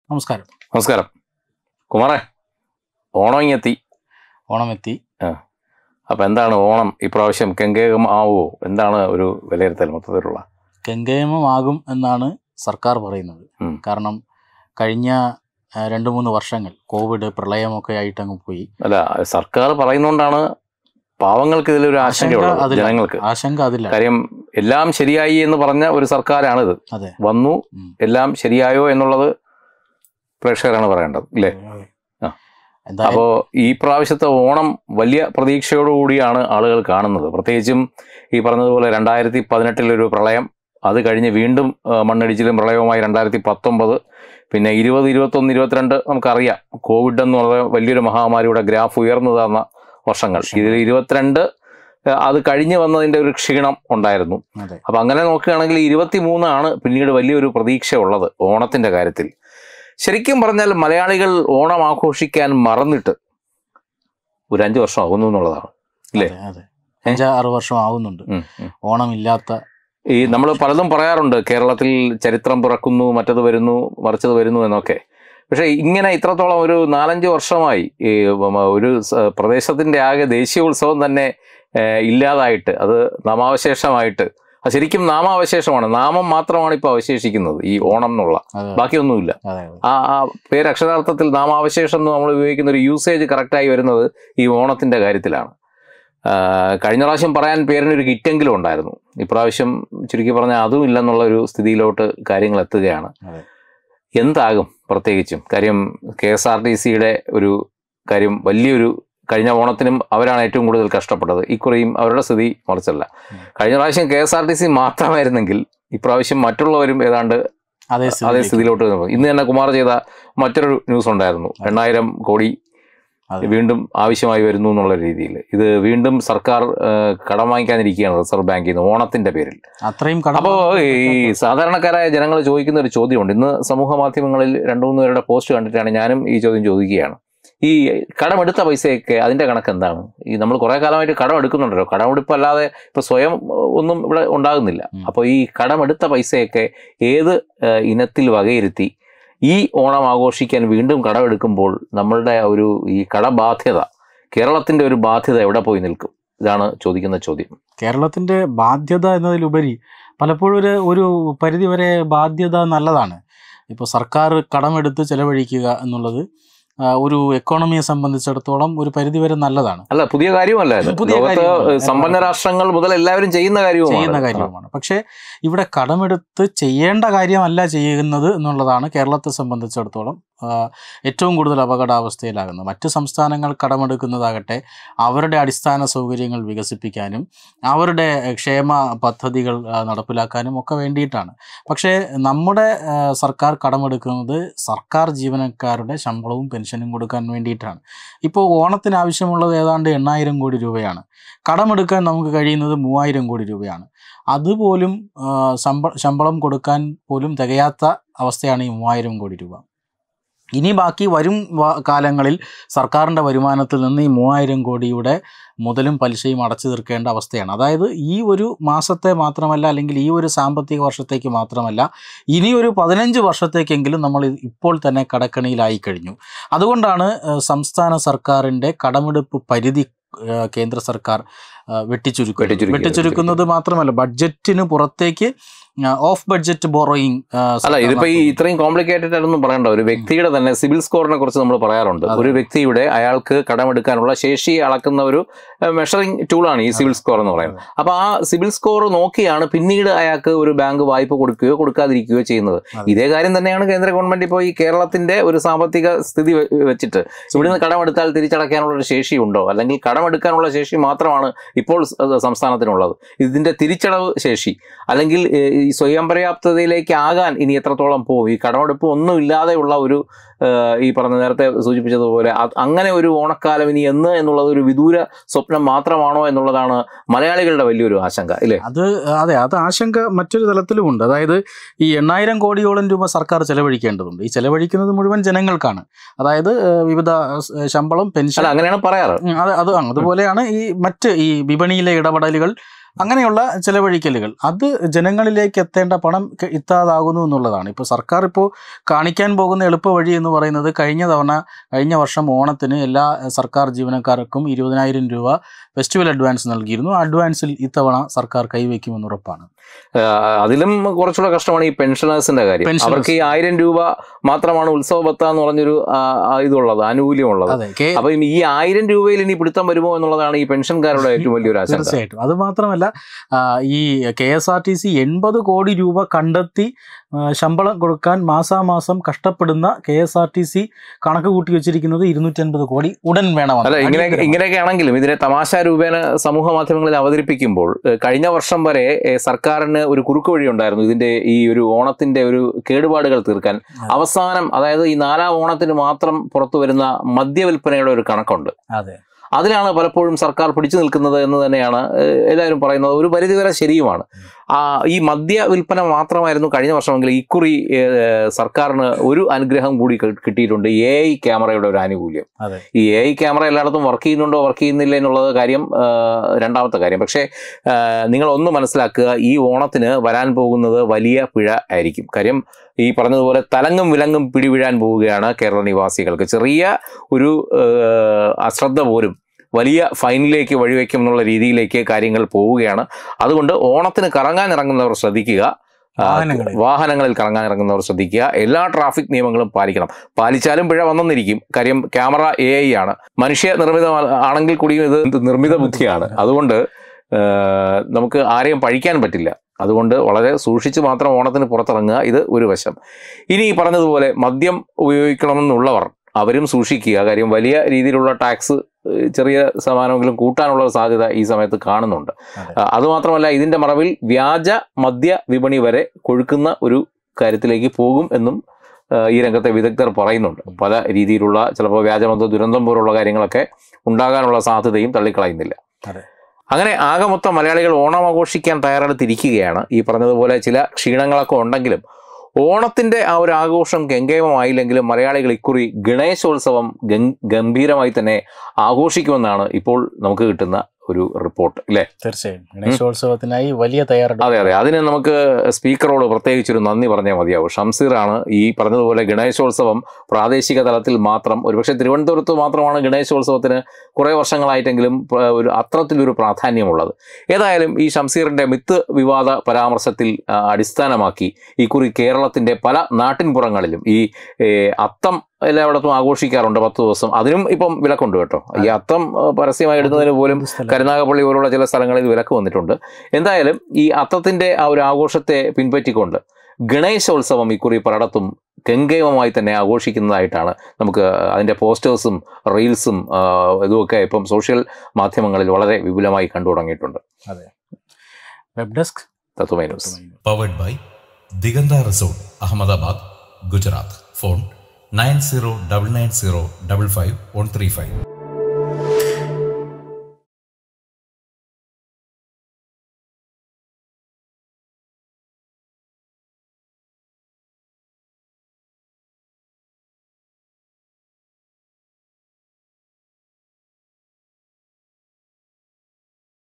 നമസ്കാരം നമസ്കാരം കുമാറേ ഓണം ഇങ്ങെത്തി ഓണമെത്തി അപ്പം എന്താണ് ഓണം ഇപ്രാവശ്യം കെങ്കേകം ആവുമോ എന്താണ് ഒരു വിലയിരുത്തൽ മൊത്തത്തിലുള്ള കെങ്കേമമാകും എന്നാണ് സർക്കാർ പറയുന്നത് ഉം. കാരണം കഴിഞ്ഞ ആ, രണ്ട് മൂന്ന് വർഷങ്ങൾ കോവിഡ് പ്രളയമൊക്കെ ആയിട്ട് അങ്ങ് പോയി അല്ല സർക്കാർ പറയുന്നോണ്ടാണ് പാവങ്ങൾക്ക് ഇതിലൊരു ആശങ്കയുള്ളത് ആശങ്ക അതില്ല. ജനങ്ങൾക്ക് ആശങ്ക അതില്ല കാര്യം എല്ലാം ശരിയായി എന്ന് പറഞ്ഞ ഒരു സർക്കാരാണിത് അതെ വന്നു ഉം. എല്ലാം ശരിയായോ എന്നുള്ളത് പ്രേക്ഷകരാണ് പറയേണ്ടത് ഇല്ലേ ആ. എന്തായാലും അപ്പോൾ ഈ പ്രാവശ്യത്തെ ഓണം വലിയ പ്രതീക്ഷയോടുകൂടിയാണ് ആളുകൾ കാണുന്നത് പ്രത്യേകിച്ചും ഈ പറഞ്ഞതുപോലെ രണ്ടായിരത്തി പതിനെട്ടിലൊരു പ്രളയം അത് കഴിഞ്ഞ് വീണ്ടും ആ, മണ്ണിടിച്ചിലും പ്രളയവുമായി രണ്ടായിരത്തി പത്തൊമ്പത് പിന്നെ ഇരുപത് ഇരുപത്തൊന്ന് ഇരുപത്തിരണ്ട് നമുക്കറിയാം കോവിഡ് എന്ന് പറഞ്ഞ വലിയൊരു മഹാമാരിയുടെ ഗ്രാഫ് ഉയർന്നു തന്ന വർഷങ്ങൾ ഇതിൽ ഇരുപത്തിരണ്ട് ആ, അത് കഴിഞ്ഞ് വന്നതിൻ്റെ ഒരു ക്ഷീണം ഉണ്ടായിരുന്നു അതെ അപ്പം അങ്ങനെ നോക്കുകയാണെങ്കിൽ ഇരുപത്തി മൂന്നാണ് പിന്നീട് വലിയൊരു പ്രതീക്ഷ ഉള്ളത് ഓണത്തിൻ്റെ കാര്യത്തിൽ ശരിക്കും പറഞ്ഞാൽ മലയാളികൾ ഓണം ആഘോഷിക്കാൻ മറന്നിട്ട് ഒരു അഞ്ച് വർഷം ആകുന്നു എന്നുള്ളതാണ് ഇല്ലേ? അതെ, അതെ അഞ്ച് ആറ് വർഷം ആവുന്നുണ്ട് ഉം, ഉം. ഓണമില്ലാത്ത ഈ നമ്മൾ പലതും പറയാറുണ്ട് കേരളത്തിൽ ചരിത്രം പിറക്കുന്നു മറ്റത് വരുന്നു മറിച്ചത് വരുന്നു എന്നൊക്കെ പക്ഷേ ഇങ്ങനെ ഇത്രത്തോളം ഒരു നാലഞ്ച് വർഷമായി ഈ മ- ഒരു സ- പ്രദേശത്തിന്റെ ആകെ ദേശീയോത്സവം തന്നെ ഏഹ്, ഇല്ലാതായിട്ട് അത് നാമാവശേഷമായിട്ട് അത് ശരിക്കും നാമാവശേഷമാണ് നാമം മാത്രമാണ് ഇപ്പോൾ അവശേഷിക്കുന്നത് ഈ ഓണം എന്നുള്ള അതെ ബാക്കിയൊന്നുമില്ല അതെ അതെ ആ ആ പേര് അക്ഷരാർത്ഥത്തിൽ നാമാവശേഷം എന്ന് നമ്മൾ ഉപയോഗിക്കുന്ന ഒരു യൂസേജ് കറക്റ്റായി വരുന്നത് ഈ ഓണത്തിൻ്റെ കാര്യത്തിലാണ് ആ, കഴിഞ്ഞ പ്രാവശ്യം പറയാൻ പേരിനൊരു കിറ്റെങ്കിലും ഉണ്ടായിരുന്നു ഇപ്രാവശ്യം ചുരുക്കി പറഞ്ഞാൽ അതും ഇല്ലെന്നുള്ള ഒരു സ്ഥിതിയിലോട്ട് കാര്യങ്ങൾ എത്തുകയാണ് അതെ. എന്താകും പ്രത്യേകിച്ചും കാര്യം കെ എസ് ആർ ടി സിയുടെ ഒരു കാര്യം വലിയൊരു കഴിഞ്ഞ ഓണത്തിനും അവരാണ് ഏറ്റവും കൂടുതൽ കഷ്ടപ്പെട്ടത് ഇക്കുറിയും അവരുടെ സ്ഥിതി മറിച്ചല്ല ഉം. കഴിഞ്ഞ പ്രാവശ്യം K S R T C മാത്രമായിരുന്നെങ്കിൽ ഇപ്രാവശ്യം മറ്റുള്ളവരും ഏതാണ്ട് അതേ അതേ സ്ഥിതിയിലേക്ക്. സ്ഥിതിയിലോട്ട് വരുമ്പോൾ ഇന്ന് തന്നെ കുമാർ ചെയ്ത മറ്റൊരു ന്യൂസ് ഉണ്ടായിരുന്നു എണ്ണായിരം കോടി അതെ. വീണ്ടും ആവശ്യമായി വരുന്നു എന്നുള്ള രീതിയിൽ ഇത് വീണ്ടും സർക്കാർ ആ, കടം വാങ്ങിക്കാനിരിക്കുകയാണ് റിസർവ് ബാങ്കിൽ നിന്ന് ഓണത്തിന്റെ പേരിൽ അത്രയും കടം അപ്പോൾ ഈ സാധാരണക്കാരായ ജനങ്ങൾ ചോദിക്കുന്ന ഒരു ചോദ്യമുണ്ട് ഇന്ന് സമൂഹ മാധ്യമങ്ങളിൽ രണ്ടു മൂന്ന് പേരുടെ പോസ്റ്റ് കണ്ടിട്ടാണ് ഞാനും ഈ ചോദ്യം ചോദിക്കുകയാണ് ഈ കടമെടുത്ത പൈസയൊക്കെ അതിന്റെ കണക്ക് എന്താണ് ഈ നമ്മൾ കുറെ കാലമായിട്ട് കടം എടുക്കുന്നുണ്ടല്ലോ കടമെടുപ്പ് അല്ലാതെ ഇപ്പൊ സ്വയം ഏഹ്, ഒന്നും ഇവിടെ ഉണ്ടാകുന്നില്ല ഉം. അപ്പോൾ ഈ കടമെടുത്ത പൈസയൊക്കെ ഏത് ഏഹ്, ഇനത്തിൽ വകയിരുത്തി ഈ ഓണം ആഘോഷിക്കാൻ വീണ്ടും കടമെടുക്കുമ്പോൾ നമ്മളുടെ ഒരു ഈ കടബാധ്യത കേരളത്തിന്റെ ഒരു ബാധ്യത എവിടെ പോയി നിൽക്കും ഇതാണ് ചോദിക്കുന്ന ചോദ്യം കേരളത്തിന്റെ ബാധ്യത എന്നതിലുപരി പലപ്പോഴും ഒരു ഒരു പരിധിവരെ ബാധ്യത നല്ലതാണ് ഇപ്പോൾ സർക്കാർ കടമെടുത്ത് ചെലവഴിക്കുക എന്നുള്ളത് ആ, ഒരു എക്കോണമിയെ സംബന്ധിച്ചിടത്തോളം ഒരു പരിധിവരെ നല്ലതാണ് അല്ല പുതിയ കാര്യമല്ല ഇത് പുതിയ ലോകത്ത് കാര്യമല്ല. സമ്പന്ന രാഷ്ട്രങ്ങൾ മുതൽ എല്ലാവരും ചെയ്യുന്ന കാര്യവുമാണ് ചെയ്യുന്ന കാര്യവുമാണ് പക്ഷേ ഇവിടെ കടമെടുത്ത് ചെയ്യേണ്ട കാര്യമല്ല ചെയ്യുന്നത് എന്നുള്ളതാണ് കേരളത്തെ സംബന്ധിച്ചിടത്തോളം ആ, ഏറ്റവും കൂടുതൽ അപകടാവസ്ഥയിലാകുന്നത് മറ്റ് സംസ്ഥാനങ്ങൾ കടമെടുക്കുന്നതാകട്ടെ അവരുടെ അടിസ്ഥാന സൗകര്യങ്ങൾ വികസിപ്പിക്കാനും അവരുടെ ക്ഷേമ പദ്ധതികൾ ആ, നടപ്പിലാക്കാനും ഒക്കെ വേണ്ടിയിട്ടാണ് പക്ഷേ നമ്മുടെ ആ, സർക്കാർ കടമെടുക്കുന്നത് സർക്കാർ ജീവനക്കാരുടെ ശമ്പളവും പെൻഷനും കൊടുക്കാൻ വേണ്ടിയിട്ടാണ് ഇപ്പോൾ ഓണത്തിന് ആവശ്യമുള്ളത് ഏതാണ്ട് എണ്ണായിരം കോടി രൂപയാണ് കടമെടുക്കാൻ നമുക്ക് കഴിയുന്നത് മൂവായിരം കോടി രൂപയാണ് അതുപോലും ആ, ശമ്പ ശമ്പളം കൊടുക്കാൻ പോലും തികയാത്ത അവസ്ഥയാണ് ഈ മൂവായിരം കോടി രൂപ ഇനി ബാക്കി വരും വ- കാലങ്ങളിൽ സർക്കാരിൻ്റെ വരുമാനത്തിൽ നിന്ന് ഈ മൂവായിരം കോടിയുടെ മുതലും പലിശയും അടച്ചു തീർക്കേണ്ട അവസ്ഥയാണ് അതായത് ഈ ഒരു മാസത്തെ മാത്രമല്ല അല്ലെങ്കിൽ ഈ ഒരു സാമ്പത്തിക വർഷത്തേക്ക് മാത്രമല്ല ഇനി ഒരു പതിനഞ്ച് വർഷത്തേക്കെങ്കിലും നമ്മൾ ഇത് ഇപ്പോൾ തന്നെ കടക്കണിയിലായി കഴിഞ്ഞു അതുകൊണ്ടാണ് ഏഹ്, സംസ്ഥാന സർക്കാരിൻ്റെ കടമെടുപ്പ് പരിധി ഏഹ്, കേന്ദ്ര സർക്കാർ ഏഹ്, വെട്ടിച്ചുരുക്കുന്നത് വെട്ടിച്ചുരുക്കി, വെട്ടിച്ചുരുക്കുന്നത് മാത്രമല്ല ബഡ്ജറ്റിന് പുറത്തേക്ക് ഓഫ് ബഡ്ജറ്റ് ബോറോയിങ് അല്ല ഇതിപ്പോ ഈ ഇത്രയും കോംപ്ലിക്കേറ്റഡ് ആണെന്നും പറയണ്ട ഒരു വ്യക്തിയുടെ തന്നെ സിവിൽ സ്കോറിനെ കുറിച്ച് നമ്മൾ പറയാറുണ്ട് അതെ. ഒരു വ്യക്തിയുടെ അയാൾക്ക് കടമെടുക്കാനുള്ള ശേഷി അളക്കുന്ന ഒരു മെഷറിംഗ് ടൂളാണ് ഈ സിവിൽ സ്കോർ എന്ന് പറയുന്നത് അപ്പൊ ആ സിവിൽ സ്കോർ നോക്കിയാണ് പിന്നീട് അയാൾക്ക് ഒരു ബാങ്ക് വായ്പ കൊടുക്കുകയോ കൊടുക്കാതിരിക്കുകയോ ചെയ്യുന്നത് അതെ. ഇതേ കാര്യം തന്നെയാണ് കേന്ദ്ര ഗവൺമെന്റ് ഇപ്പോൾ ഈ കേരളത്തിന്റെ ഒരു സാമ്പത്തിക സ്ഥിതി വെ- വെച്ചിട്ട് ഇവിടുന്ന് കടമെടുത്താൽ തിരിച്ചടയ്ക്കാനുള്ള ഒരു ശേഷി ഉണ്ടോ അല്ലെങ്കിൽ കടമെടുക്കാനുള്ള ശേഷി മാത്രമാണ് ഇപ്പോൾ സ- സംസ്ഥാനത്തിനുള്ളത് ഇതിന്റെ തിരിച്ചടവ് ശേഷി അല്ലെങ്കിൽ ഏഹ്, ഈ സ്വയം പര്യാപ്തതയിലേക്ക് ആകാൻ ഇനി എത്രത്തോളം പോകും ഈ കടമെടുപ്പ് ഒന്നും ഇല്ലാതെയുള്ള ഒരു ഏഹ്, ഈ പറഞ്ഞ നേരത്തെ സൂചിപ്പിച്ചതുപോലെ അത് അങ്ങനെ ഒരു ഓണക്കാലം ഇനി എന്ന് എന്നുള്ളത് ഒരു വിദൂര സ്വപ്നം മാത്രമാണോ എന്നുള്ളതാണ് മലയാളികളുടെ വലിയൊരു ആശങ്ക ഇല്ലേ അത് അതെ അത് ആശങ്ക മറ്റൊരു തലത്തിലുമുണ്ട് അതായത് ഈ എണ്ണായിരം കോടിയോളം രൂപ സർക്കാർ ചെലവഴിക്കേണ്ടതുണ്ട് ഈ ചെലവഴിക്കുന്നത് മുഴുവൻ ജനങ്ങൾക്കാണ് അതായത് ഏഹ്, വിവിധ ഏഹ്, ശമ്പളം പെൻഷൻ അല്ല അങ്ങനെയാണ് പറയാറ് ഉം, അത് അത് അതുപോലെയാണ് ഈ മറ്റ് ഈ വിപണിയിലെ ഇടപെടലുകൾ അങ്ങനെയുള്ള ചിലവഴിക്കലുകൾ അത് ജനങ്ങളിലേക്ക് എത്തേണ്ട പണം ക- എത്താതാകുന്നു എന്നുള്ളതാണ് ഇപ്പോൾ സർക്കാർ ഇപ്പോൾ കാണിക്കാൻ പോകുന്ന എളുപ്പ വഴി എന്ന് പറയുന്നത് കഴിഞ്ഞ തവണ കഴിഞ്ഞ വർഷം ഓണത്തിന് എല്ലാ എഹ്, സർക്കാർ ജീവനക്കാർക്കും ഇരുപതിനായിരം രൂപ ഫെസ്റ്റിവൽ അഡ്വാൻസ് നൽകിയിരുന്നു ആ അഡ്വാൻസിൽ ഇത്തവണ സർക്കാർ കൈവയ്ക്കുമെന്ന് ഉറപ്പാണ് ആ, അതിലും കുറച്ചുകൂടെ കഷ്ടമാണ് ഈ പെൻഷനേഴ്സിന്റെ കാര്യം Pensioners. അവർക്ക് ഈ ആയിരം രൂപ മാത്രമാണ് ഉത്സവ ഭത്ത എന്ന് പറഞ്ഞൊരു ആ, ആ, ഇതുള്ളത് ആനുകൂല്യമുള്ളത് അതെ കെ അപ്പൊ ഈ ആയിരം രൂപയിൽ ഇനി പിടുത്തം വരുമോ എന്നുള്ളതാണ് ഈ പെൻഷൻകാരുടെ ഏറ്റവും വലിയൊരു ആശങ്ക തീർച്ചയായിട്ടും അത് മാത്രമല്ല ആ, ഈ K S R T C എൺപത് കോടി രൂപ കണ്ടെത്തി ആ, ശമ്പളം കൊടുക്കാൻ മാസാമാസം കഷ്ടപ്പെടുന്ന K S R T C കണക്ക് കൂട്ടി വെച്ചിരിക്കുന്നത് ഇരുന്നൂറ്റി അൻപത് കോടി ഉടൻ വേണമെന്ന് അല്ല ഇങ്ങനെ അടിയന്തരമായി. ഇങ്ങനെയൊക്കെ ആണെങ്കിലും ഇതിനെ തമാശ രൂപേണ സമൂഹ മാധ്യമങ്ങളിൽ അവതരിപ്പിക്കുമ്പോൾ ഏഹ്, കഴിഞ്ഞ വർഷം വരെ ഏഹ്, സർക്കാരിന് ഒരു കുറുക്ക് വഴി ഉണ്ടായിരുന്നു ഇതിന്റെ ഈ ഒരു ഓണത്തിന്റെ ഒരു കേടുപാടുകൾ തീർക്കാൻ അതെ. അവസാനം അതായത് ഈ നാലാം ഓണത്തിന് മാത്രം പുറത്തു വരുന്ന മദ്യവിൽപ്പനയുടെ ഒരു കണക്കുണ്ട് അതെ അതിലാണ് പലപ്പോഴും സർക്കാർ പിടിച്ചു നിൽക്കുന്നത് എന്ന് തന്നെയാണ് ഏഹ്, എല്ലാവരും പറയുന്നത് ഒരു പരിധിവരെ ശരിയുമാണ് ആ ഈ മദ്യ വിൽപ്പന മാത്രമായിരുന്നു കഴിഞ്ഞ വർഷമെങ്കിൽ ഇക്കുറി ഏഹ്, സർക്കാരിന് ഒരു അനുഗ്രഹം കൂടി കി- കിട്ടിയിട്ടുണ്ട് എ ഐ ക്യാമറയുടെ ഒരു ആനുകൂല്യം അതെ ഈ എ ഐ ക്യാമറ എല്ലായിടത്തും വർക്ക് ചെയ്യുന്നുണ്ടോ വർക്ക് ചെയ്യുന്നില്ല എന്നുള്ളത് കാര്യം ആ, രണ്ടാമത്തെ കാര്യം പക്ഷേ ആ, നിങ്ങൾ ഒന്ന് മനസ്സിലാക്കുക ഈ ഓണത്തിന് വരാൻ പോകുന്നത് വലിയ പിഴ ആയിരിക്കും കാര്യം ഈ പറഞ്ഞതുപോലെ തലങ്ങും വിലങ്ങും പിടിവീഴാൻ പോവുകയാണ് കേരള നിവാസികൾക്ക് ചെറിയ ഒരു ആ, അശ്രദ്ധ പോലും വലിയ ഫൈനിലേക്ക് വഴിവെക്കും എന്നുള്ള രീതിയിലേക്ക് കാര്യങ്ങൾ പോവുകയാണ് അതുകൊണ്ട് ഓണത്തിന് കറങ്ങാൻ ഇറങ്ങുന്നവർ ശ്രദ്ധിക്കുക ആ, വാഹനങ്ങളിൽ. വാഹനങ്ങളിൽ കറങ്ങാൻ ഇറങ്ങുന്നവർ ശ്രദ്ധിക്കുക എല്ലാ ട്രാഫിക് നിയമങ്ങളും പാലിക്കണം പാലിച്ചാലും പിഴ വന്നെന്നിരിക്കും കാര്യം ക്യാമറ എ ഐ ആണ് മനുഷ്യ നിർമ്മിത ആണെങ്കിൽ കൂടിയും ഇത് നിർമ്മിത ബുദ്ധിയാണ് അതുകൊണ്ട് ആ, നമുക്ക് ആരെയും പഴിക്കാൻ പറ്റില്ല അതുകൊണ്ട് വളരെ സൂക്ഷിച്ച് മാത്രം ഓണത്തിന് പുറത്തിറങ്ങുക ഇത് ഒരു വശം ഇനി ഈ പറഞ്ഞതുപോലെ മദ്യം ഉപയോഗിക്കണമെന്നുള്ളവർ അവരും സൂക്ഷിക്കുക കാര്യം വലിയ രീതിയിലുള്ള ടാക്സ് ഏഹ്, ചെറിയ ശതമാനമെങ്കിലും കൂട്ടാനുള്ള ഒരു സാധ്യത ഈ സമയത്ത് കാണുന്നുണ്ട് അതെ. ആ, അതുമാത്രമല്ല ഇതിന്റെ മറവിൽ വ്യാജ മദ്യ വിപണി വരെ കൊഴുക്കുന്ന ഒരു കാര്യത്തിലേക്ക് പോകും എന്നും ആ, ഈ രംഗത്തെ വിദഗ്ധർ പറയുന്നുണ്ട് പല രീതിയിലുള്ള ചിലപ്പോൾ വ്യാജമദ്യ ദുരന്തം പോലുള്ള കാര്യങ്ങളൊക്കെ ഉണ്ടാകാനുള്ള സാധ്യതയും തള്ളിക്കളയുന്നില്ല അതെ. അങ്ങനെ ആകെ മൊത്തം മലയാളികൾ ഓണം ആഘോഷിക്കാൻ തയ്യാറെടുത്തിരിക്കുകയാണ് ഈ പറഞ്ഞതുപോലെ ചില ക്ഷീണങ്ങളൊക്കെ ഉണ്ടെങ്കിലും ഓണത്തിന്റെ ആ ഒരു ആഘോഷം ഗംഗേമമായില്ലെങ്കിലും മലയാളികൾ ഇക്കുറി ഗണേശോത്സവം ഗം- ഗംഭീരമായി തന്നെ ആഘോഷിക്കുമെന്നാണ് ഇപ്പോൾ നമുക്ക് കിട്ടുന്ന ഒരു റിപ്പോർട്ട് ഇല്ലേ തീർച്ചയായും ഗണേശോത്സവത്തിനായി വലിയ തയ്യാറെടുപ്പ് അതെ അതെ അതിന് നമുക്ക് സ്പീക്കറോട് പ്രത്യേകിച്ചൊരു നന്ദി പറഞ്ഞാൽ മതിയാവും ഷംസീറാണ് ഈ പറഞ്ഞതുപോലെ ഗണേശോത്സവം പ്രാദേശിക തലത്തിൽ മാത്രം ഒരുപക്ഷെ തിരുവനന്തപുരത്ത് മാത്രമാണ് ഗണേശോത്സവത്തിന് കുറേ വർഷങ്ങളായിട്ടെങ്കിലും പ്ര- ഒരു അത്രത്തിലൊരു പ്രാധാന്യമുള്ളത് ഏതായാലും ഈ ഷംസീറിന്റെ മിത്ത് വിവാദ പരാമർശത്തിൽ ആ, അടിസ്ഥാനമാക്കി ഈ കുറി കേരളത്തിന്റെ പല നാട്ടിൻപുറങ്ങളിലും ഈ ഏ, അത്തം എല്ലായിടത്തും ആഘോഷിക്കാറുണ്ട് പത്ത് ദിവസം അതിനും ഇപ്പം വിലക്കുണ്ട് കേട്ടോ ഈ അത്തം ആ, പരസ്യമായി ഇടുന്നതിന് പോലും സ്ഥലം. കരുനാഗപ്പള്ളി പോലുള്ള ചില സ്ഥലങ്ങളിൽ വിലക്ക് വന്നിട്ടുണ്ട് എന്തായാലും ഈ അത്തത്തിന്റെ ആ ഒരു ആഘോഷത്തെ പിൻപറ്റിക്കൊണ്ട് ഗണേശോത്സവം ഇക്കുറി പലയിടത്തും ഗംഗേമമായി തന്നെ ആഘോഷിക്കുന്നതായിട്ടാണ് നമുക്ക് അതിൻ്റെ പോസ്റ്റേഴ്സും റീൽസും ആ, ഇതുമൊക്കെ ഇപ്പം സോഷ്യൽ മാധ്യമങ്ങളിൽ വളരെ വിപുലമായി കണ്ടു തുടങ്ങിയിട്ടുണ്ട് web desk Tatwamayi news powered by Diganta resort Ahmedabad Gujarat phone nine zero double nine zero double five one three five